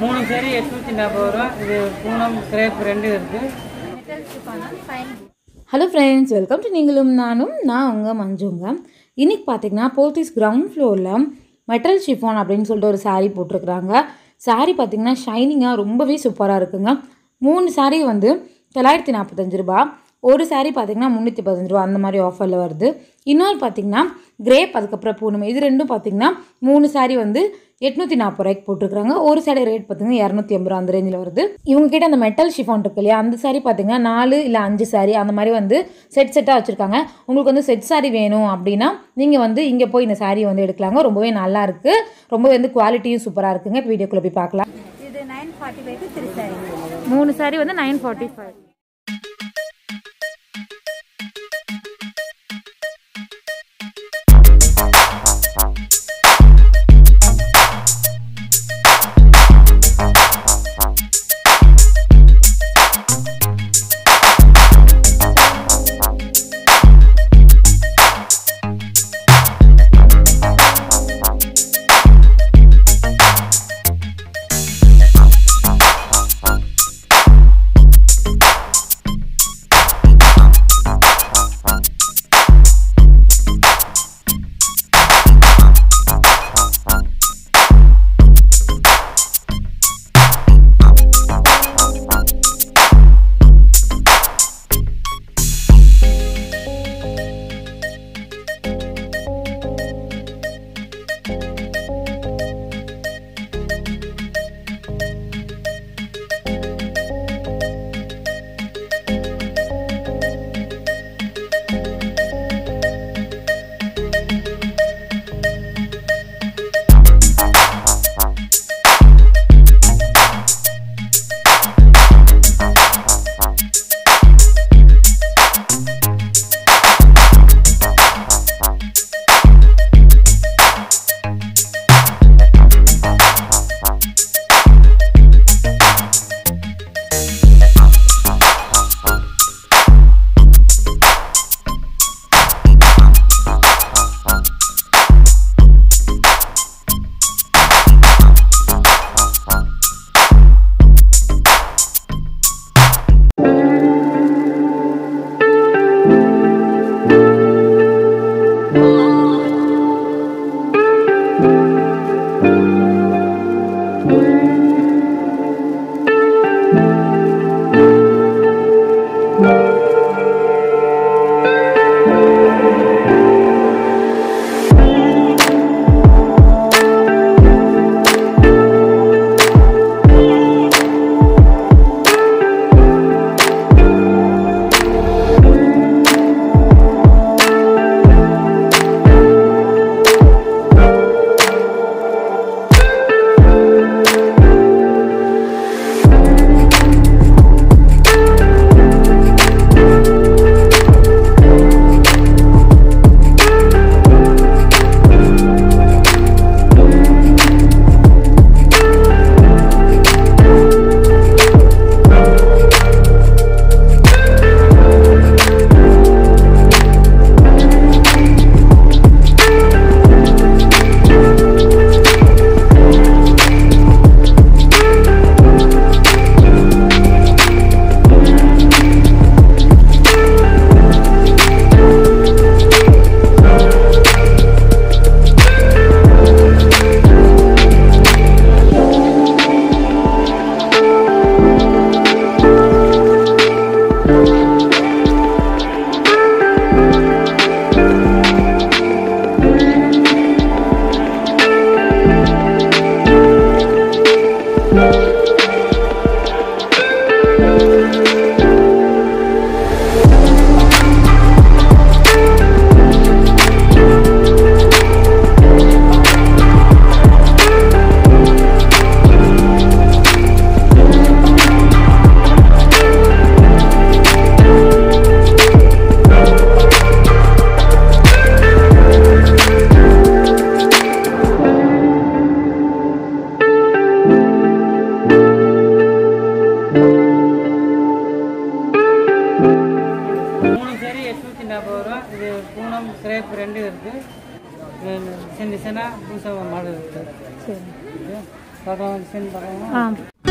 மூணு சரி எட்நூற்றி நாற்பது ரூபா இது பூனம் கிரேப் ரெண்டு இருக்குது ஹலோ ஃப்ரெண்ட்ஸ் வெல்கம் டு நீங்களும் நானும் நான் உங்கள் மஞ்சுங்க இன்னைக்கு பார்த்தீங்கன்னா போத்தீஸ் கிரவுண்ட் ஃப்ளோரில் மெட்டல் ஷிஃபான் அப்படின்னு சொல்லிட்டு ஒரு saree போட்டிருக்கிறாங்க saree பார்த்தீங்கன்னா ஷைனிங்காக ரொம்பவே சூப்பராக இருக்குங்க மூணு saree வந்து தொள்ளாயிரத்தி நாற்பத்தஞ்சு ரூபா ஒரு saree பார்த்தீங்கன்னா முந்நூற்றி பதினஞ்சு ரூபா அந்த மாதிரி ஆஃபரில் வருது இன்னொரு பார்த்தீங்கன்னா கிரேப் அதுக்கப்புறம் பூனம் இது ரெண்டும் பார்த்தீங்கன்னா மூணு saree வந்து எட்நூற்றி நாற்பது ரூபாய்க்கு போட்டிருக்காங்க ஒரு saree ரேட் பார்த்தீங்கன்னா இரநூத்தி எண்பது ரூபா அந்த ரேஞ்சில் வருது இவங்க கிட்ட அந்த மெட்டல் ஷிஃபான் இருக்கு இல்லையா அந்த saree பார்த்தீங்கன்னா நாலு இல்லை அஞ்சு saree அந்த மாதிரி வந்து செட் செட்டாக வச்சுருக்காங்க உங்களுக்கு வந்து செட் saree வேணும் அப்படின்னா நீங்கள் வந்து இங்கே போய் இந்த saree வந்து எடுக்கலாங்க ரொம்பவே நல்லா இருக்கு ரொம்பவே வந்து குவாலிட்டியும் சூப்பராக இருக்குங்க இப்போ வீடியோக்குள்ளே போய் பார்க்கலாம் இது நைன் ஃபார்ட்டி ஃபைவ்க்கு த்ரீ சாரி மூணு saree வந்து நைன் ஃபார்ட்டி ஃபைவ் கிரேப் ரெண்டு இருக்குது டிசைன் டிசைனாக புதுசாக மாடல் இருக்குது சரி இது பார்க்கலாம் டிசைன் பார்க்கலாம் ஆ